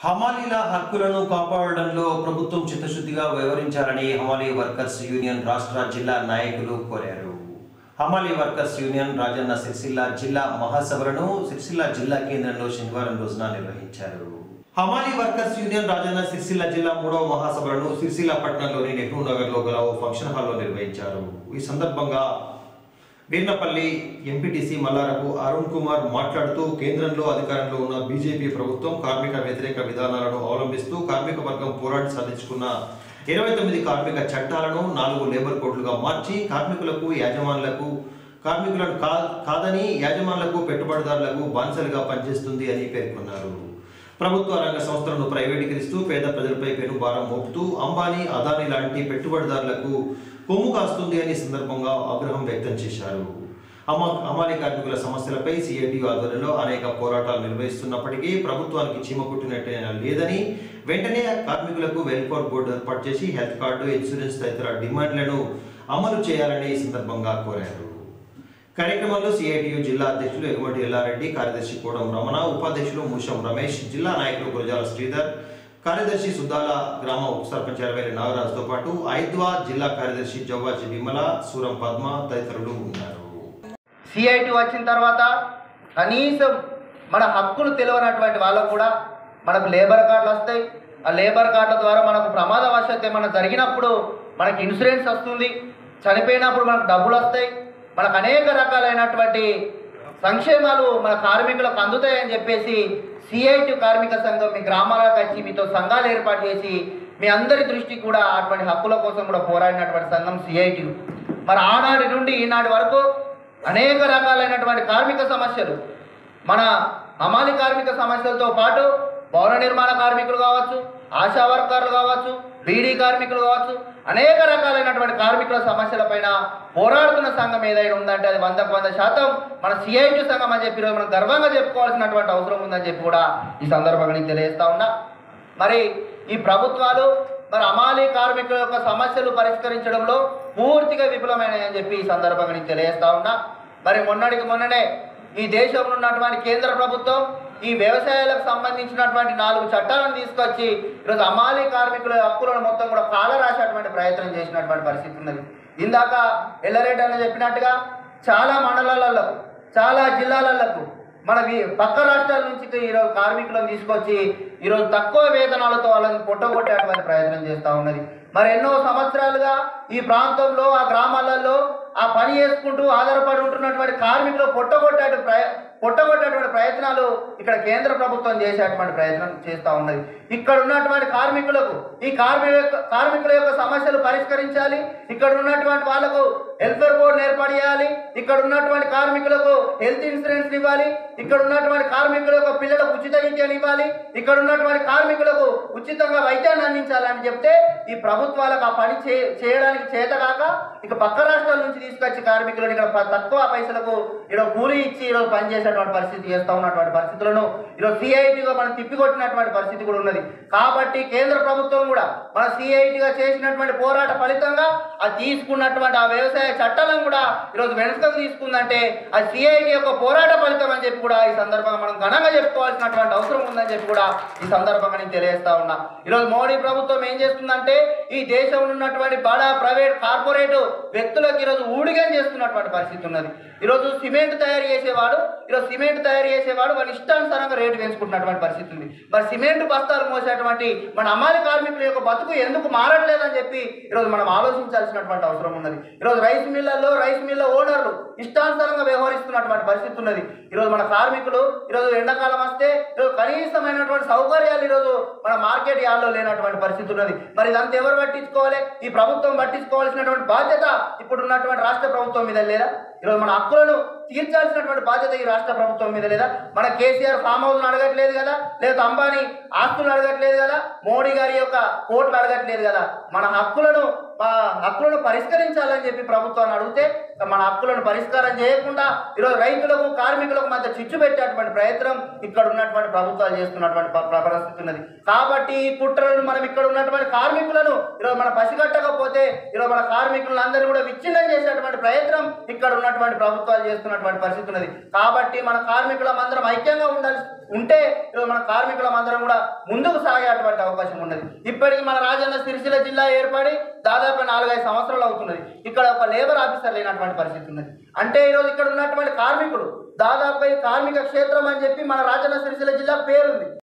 హమాలీల హక్కులను కాపాడడంలో ప్రభుత్వం చిత్తశుద్ధిగా వ్యవహరించాలని హమాలీ వర్కర్స్ యూనియన్ రాష్ట్ర జిల్లా నాయకులు కోరారు హమాలీ వర్కర్స్ యూనియన్ రాజన్న సిరిసిల్ల జిల్లా మహాసభలను సిరిసిల్ల జిల్లా కేంద్రంలో శనివారం రోజున నిర్వహించారు హమాలీ వర్కర్స్ యూనియన్ రాజన్న సిరిసిల్ల జిల్లా మూడవ మహాసభలను సిరిసిల్ల పట్టణంలోని నెహ్రూ నగర్ లో గల ఓ ఫంక్షన్ హాల్లో నిర్వహించారు ఈ సందర్భంగా వీర్నపల్లి ఎంపీటీసీ మల్లారపు అరుణ్ కుమార్ మాట్లాడుతూ కేంద్రంలో అధికారంలో ఉన్న బీజేపీ ప్రభుత్వం కార్మిక వ్యతిరేక విధానాలను అవలంబిస్తూ కార్మిక వర్గం పోరాటి సాధించుకున్న ఇరవై తొమ్మిది కార్మిక చట్టాలను నాలుగు లేబర్ కోడ్లుగా మార్చి కార్మికులకు యాజమానులకు కార్మికులను కా కాదని యాజమానులకు పెట్టుబడిదారులకు బానిసలుగా పనిచేస్తుంది అని పేర్కొన్నారు ప్రభుత్వ రంగ సంస్థలను ప్రైవేటీకరిస్తూ పేద ప్రజలపై పెను భారం మోపుతూ అంబానీ అదానీ లాంటి పెట్టుబడిదారులకు కొమ్ము కాస్తుంది అని సందర్భంగా ఆగ్రహం వ్యక్తం చేశారు అమా అమాలి కార్మికుల సమస్యలపై సిఐటియు ఆధ్వర్యంలో అనేక పోరాటాలు నిర్వహిస్తున్నప్పటికీ ప్రభుత్వానికి చీమ కుట్టినట్టే లేదని వెంటనే కార్మికులకు వెల్ఫేర్ బోర్డు ఏర్పాటు చేసి హెల్త్ కార్డు ఇన్సూరెన్స్ తదితర డిమాండ్లను అమలు చేయాలని ఈ సందర్భంగా కోరారు కార్యక్రమంలో సిఐటియు జిల్లా అధ్యక్షులు ఎగుమటి ఎల్లారెడ్డి కార్యదర్శి కోడం రమణ ఉపాధ్యక్షులు మూషం రమేష్ జిల్లా నాయకులు గురజాల శ్రీధర్ కార్యదర్శి సుద్దాల గ్రామ ఉప సర్పంచ్ ఎరవేలి నాగరాజుతో పాటు ఐద్వా జిల్లా కార్యదర్శి జవ్వాజి విమల సూరం పద్మ తదితరులు ఉన్నారు సిఐటి వచ్చిన తర్వాత కనీసం మన హక్కులు తెలియనటువంటి వాళ్ళకు కూడా మనకు లేబర్ కార్డులు వస్తాయి ఆ లేబర్ కార్డుల ద్వారా మనకు ప్రమాదవశాత్తు ఏమైనా జరిగినప్పుడు మనకి ఇన్సూరెన్స్ వస్తుంది చనిపోయినప్పుడు మనకు డబ్బులు వస్తాయి మనకు అనేక రకాలైనటువంటి సంక్షేమాలు మన కార్మికులకు అందుతాయని చెప్పేసి సిఐటి కార్మిక సంఘం మీ గ్రామాలకు వచ్చి మీతో సంఘాలు ఏర్పాటు చేసి మీ అందరి దృష్టికి కూడా అటువంటి హక్కుల కోసం కూడా పోరాడినటువంటి సంఘం సిఐటి మరి ఆనాటి నుండి ఈనాటి వరకు అనేక రకాలైనటువంటి కార్మిక సమస్యలు మన హమాలి కార్మిక సమస్యలతో పాటు భవన నిర్మాణ కార్మికులు కావచ్చు ఆశా వర్కర్లు కావచ్చు బీడీ కార్మికులు కావచ్చు అనేక రకాలైనటువంటి కార్మికుల సమస్యలపైన పోరాడుతున్న సంఘం ఏదైనా ఉందంటే అది వందకు వంద శాతం మన సిఐటి సంఘం అని చెప్పి ఈరోజు మనం గర్వంగా చెప్పుకోవాల్సినటువంటి అవసరం ఉందని చెప్పి కూడా ఈ సందర్భంగా నేను తెలియజేస్తా ఉన్నా మరి ఈ ప్రభుత్వాలు మరి అమాలి కార్మికుల యొక్క సమస్యలు పరిష్కరించడంలో పూర్తిగా విఫలమైనాయని చెప్పి ఈ సందర్భంగా నేను తెలియజేస్తా ఉన్నా మరి మొన్నటికి మొన్ననే ఈ దేశంలో ఉన్నటువంటి కేంద్ర ప్రభుత్వం ఈ వ్యవసాయాలకు సంబంధించినటువంటి నాలుగు చట్టాలను తీసుకొచ్చి ఈరోజు అమాలి కార్మికుల హక్కులను మొత్తం కూడా కాల రాసేటువంటి ప్రయత్నం చేసినటువంటి పరిస్థితి ఉన్నది ఇందాక ఎల్లరెడ్డి అని చెప్పినట్టుగా చాలా మండలాలలో చాలా జిల్లాలకు మన వి- పక్క రాష్ట్రాల నుంచి ఈరోజు కార్మికులను తీసుకొచ్చి ఈరోజు తక్కువ వేతనాలతో వాళ్ళని పొట్టగొట్టేటువంటి ప్రయత్నం చేస్తూ ఉన్నది మరి ఎన్నో సంవత్సరాలుగా ఈ ప్రాంతంలో ఆ గ్రామాలలో ఆ పని చేసుకుంటూ ఆధారపడి ఉంటున్నటువంటి కార్మికులు పొట్టగొట్టే ప్రయ పొట్టగొట్టేటువంటి ప్రయత్నాలు ఇక్కడ కేంద్ర ప్రభుత్వం చేసేటువంటి ప్రయత్నం చేస్తూ ఉన్నది ఇక్కడ ఉన్నటువంటి కార్మికులకు ఈ కార్మికుల యొక్క కార్మికుల యొక్క సమస్యలు పరిష్కరించాలి ఇక్కడ ఉన్నటువంటి వాళ్ళకు వెల్ఫేర్ బోర్డు ఏర్పాటు చేయాలి ఇక్కడ ఉన్నటువంటి కార్మికులకు హెల్త్ ఇన్సూరెన్స్ ఇవ్వాలి ఇక్కడ ఉన్నటువంటి కార్మికుల యొక్క పిల్లలకు ఉచిత విద్యను ఇవ్వాలి ఇక్కడ ఉన్నటువంటి కార్మికులకు ఉచితంగా వైద్యాన్ని అందించాలని చెప్తే ఈ ప్రభుత్వాలకు ఆ పని చే చేయడానికి చేతగాక ఇక పక్క రాష్ట్రాల నుంచి తీసుకొచ్చి కార్మికులను ఇక్కడ ప- తక్కువ పైసలకు ఈరోజు కూలీ ఇచ్చి ఈరోజు పనిచేసేటువంటి పరిస్థితి చేస్తూ ఉన్నటువంటి పరిస్థితులను ఈరోజు సిఐటిగా మనం తిప్పికొట్టినటువంటి పరిస్థితి కూడా ఉన్నది కాబట్టి కేంద్ర ప్రభుత్వం కూడా మన సిఐటిగా చేసినటువంటి పోరాట ఫలితంగా అది తీసుకున్నటువంటి ఆ వ్యవసాయ చట్టాలను కూడా ఈరోజు వెనుకకు తీసుకుందంటే ఆ సిఐటి యొక్క పోరాట ఫలితం అని చెప్పి కూడా ఈ సందర్భంగా మనం ఘనంగా చెప్పుకోవాల్సినటువంటి అవసరం ఉందని చెప్పి కూడా ఈ సందర్భంగా నేను తెలియజేస్తా ఉన్నా ఈరోజు మోడీ ప్రభుత్వం ఏం చేస్తుందంటే ఈ దేశంలో ఉన్నటువంటి బడా ప్రైవేట్ కార్పొరేట్ వ్యక్తులకు ఈరోజు ఊడిగం చేస్తున్నటువంటి పరిస్థితి ఉన్నది ఈరోజు సిమెంట్ తయారు చేసేవాడు ఈరోజు సిమెంట్ తయారు చేసేవాడు వాళ్ళ ఇష్టానుసారంగా రేటు పెంచుకుంటున్నటువంటి పరిస్థితి ఉంది మరి సిమెంట్ బస్తాలు మోసేటువంటి మన అమ్మాయి కార్మికుల యొక్క బతుకు ఎందుకు మారట్లేదని చెప్పి ఈరోజు మనం ఆలోచించాల్సినటువంటి అవసరం ఉన్నది ఈరోజు రైస్ మిల్లల్లో రైస్ మిల్ల ఓనర్లు ఇష్టానుసారంగా వ్యవహరిస్తున్నటువంటి పరిస్థితి ఉన్నది ఈరోజు మన కార్మికులు ఈరోజు ఎండాకాలం వస్తే ఈరోజు కనీసమైనటువంటి సౌకర్యాలు ఈరోజు మన మార్కెట్ యార్డ్లో లేనటువంటి పరిస్థితి ఉన్నది మరి ఇదంతా ఎవరు పట్టించుకోవాలి ఈ ప్రభుత్వం పట్టించుకోవాల్సినటువంటి బాధ్యత ఇప్పుడు ఉన్నటువంటి రాష్ట్ర ప్రభుత్వం మీద లేదా ఈరోజు మన హక్కులను తీర్చాల్సినటువంటి బాధ్యత ఈ రాష్ట్ర ప్రభుత్వం మీద లేదా మన కేసీఆర్ ఫామ్ హౌస్ను అడగట్లేదు కదా లేదా అంబానీ ఆస్తులు అడగట్లేదు కదా మోడీ గారి యొక్క కోట్లు అడగట్లేదు కదా మన హక్కులను మా హక్కులను పరిష్కరించాలని చెప్పి ప్రభుత్వాన్ని అడిగితే మన హక్కులను పరిష్కారం చేయకుండా ఈరోజు రైతులకు కార్మికులకు మధ్య చిచ్చు పెట్టేటువంటి ప్రయత్నం ఇక్కడ ఉన్నటువంటి ప్రభుత్వాలు చేస్తున్నటువంటి ప- ప- పరిస్థితి ఉన్నది కాబట్టి ఈ కుట్రలను మనం ఇక్కడ ఉన్నటువంటి కార్మికులను ఈరోజు మన పసిగట్టకపోతే ఈరోజు మన కార్మికులను అందరూ కూడా విచ్ఛిన్నం చేసేటువంటి ప్రయత్నం ఇక్కడ ఉన్నటువంటి ప్రభుత్వాలు చేస్తున్నటువంటి పరిస్థితి ఉన్నది కాబట్టి మన కార్మికులం అందరం ఐక్యంగా ఉండాల్సి ఉంటే ఈరోజు మన కార్మికులం అందరం కూడా ముందుకు సాగేటువంటి అవకాశం ఉన్నది ఇప్పటికి మన రాజన్న సిరిసిల్ల జిల్లా ఏర్పడి దాదాపు నాలుగైదు సంవత్సరాలు అవుతున్నది ఇక్కడ ఒక లేబర్ ఆఫీసర్ లేనటువంటి పరిస్థితి ఉన్నది అంటే ఈరోజు ఇక్కడ ఉన్నటువంటి కార్మికులు దాదాపు ఈ కార్మిక క్షేత్రం అని చెప్పి మన రాజన్న సిరిసిల్ల జిల్లా పేరుంది